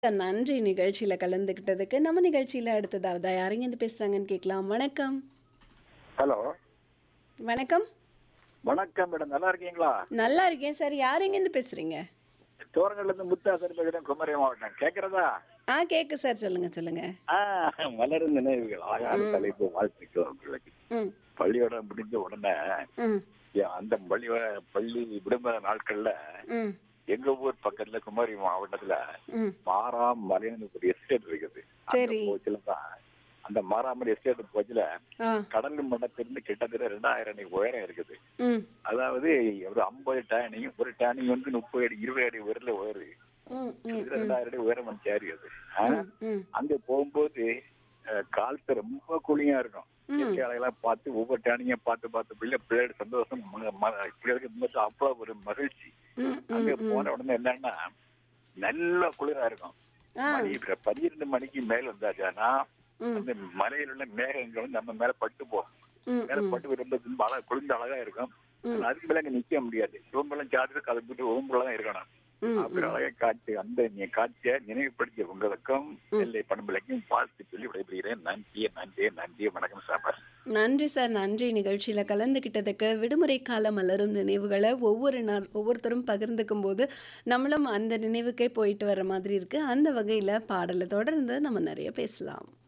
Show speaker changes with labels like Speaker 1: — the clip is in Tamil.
Speaker 1: நன்றி நிகழ்ச்சியில கலந்துக்கிட்டதுக்கு. நம்ம நிகழ்ச்சியில அடுத்ததாவதா யார் இங்கேருந்து பேசுறாங்கன்னு கேட்கலாம். வணக்கம்.
Speaker 2: ஹலோ
Speaker 1: வணக்கம்.
Speaker 2: வணக்கம் மேடம் நல்லா இருக்கீங்களா
Speaker 1: நல்லா இருக்கேன் சார். யார் எங்கேருந்து பேசுறீங்க?
Speaker 2: தோரங்கள்ல இருந்து முத்தாசன் பேசுறேன் குமரி மாவட்டம் கேக்குறதா
Speaker 1: ஆ கேக்கு சார். சொல்லுங்க, சொல்லுங்க.
Speaker 2: ஆ, மலரும் நினைவுகள் அழகான தலைப்பு வாழ்த்துக்கள் உங்களுக்கு
Speaker 1: ம்.
Speaker 2: பள்ளியோட முடிஞ்ச உடனே
Speaker 1: ம்.
Speaker 2: ஏ- அந்த பள்ளியோட பள்ளி விடுமுறை நாட்கள்ல
Speaker 1: ம்.
Speaker 2: எங்க ஊர் பக்கத்துல குமரி மாவட்டத்துல
Speaker 1: ம்.
Speaker 2: மாராமலைன்னு ஒரு எஸ்டேட் இருக்குது
Speaker 1: சரி.
Speaker 2: போச்சுல தான் அந்த மாராமலை எஸ்டேட் போச்சுல
Speaker 1: ஆ.
Speaker 2: கடல் மட்டத்திலிருந்து கிட்டத்தட்ட ரெண்டாயிரம் அடி உயரம் இருக்குது
Speaker 1: ம்.
Speaker 2: அதாவது ஒரு ஐம்பது டேனிங் ஒரு டேனிங் வந்து முப்பது அடி இருபது அடி உயரில் உயரு
Speaker 1: ம். ம்.
Speaker 2: கிட்டத்தட்ட ரெண்டாயிரம் அடி உயரம் வந்து சேரி அது ஆ?
Speaker 1: ம். ம்.
Speaker 2: அங்க போகும்போது அஹ், காலத்து ரொம்ப கூலிங்கா இருக்கும்
Speaker 1: ம்.
Speaker 2: இயற்கை அலையெல்லாம் பார்த்து ஒவ்வொரு டேனிங்க பார்த்து பார்த்து பிள்ளை பிள்ளையோட சந்தோஷம் ம- ம- பிள்ளைகளுக்கு முன்னத்து அவ்வளவு ஒரு மகிழ்ச்சி
Speaker 1: ம்.
Speaker 2: அங்க
Speaker 1: ம்.
Speaker 2: போன உடனே என்னன்னா நல்ல குளிரா இருக்கும்
Speaker 1: ஆ.
Speaker 2: மணி இப்ப பன்னிரெண்டு மணிக்கு மேல் வந்தாச்சானா
Speaker 1: ம்.
Speaker 2: அந்த மலையில உள்ள மேகங்கள் வந்து நம்ம மேல பட்டு போகும்
Speaker 1: ம்.
Speaker 2: மேல
Speaker 1: ம்.
Speaker 2: பட்டு வரும்போது மழை குளிர்ந்த அழகா இருக்கும்
Speaker 1: ம்.
Speaker 2: அதுக்கு மேல அங்க நிக்க முடியாது ரூம்பெல்லாம் சார்ஜ் கலப்பிட்டு ரூம்புல தான் இருக்கணும்
Speaker 1: ம்.
Speaker 2: அப்படி அழகா காட்சி அந்த நீ காட்சியை நினைவுபடுத்திய உங்களுக்கும் எல்லை பண்புலைக்கும் வாழ்த்து சொல்லி விடைபெறுகிறேன் நன்றி நன்றி நன்றி வணக்கம் சாப்பார்
Speaker 1: நன்றி சார். நன்றி நிகழ்ச்சியில கலந்துக்கிட்டதுக்கு. விடுமுறை கால மலரும் நினைவுகள ஒவ்வொரு நாள் ஒவ்வொருத்தரும் பகிர்ந்துக்கும் போது, நம்மளும் அந்த நினைவுக்கே போயிட்டு வர மாதிரி இருக்கு. அந்த வகையில பாடல தொடர்ந்து நம்ம நெறைய பேசலாம்.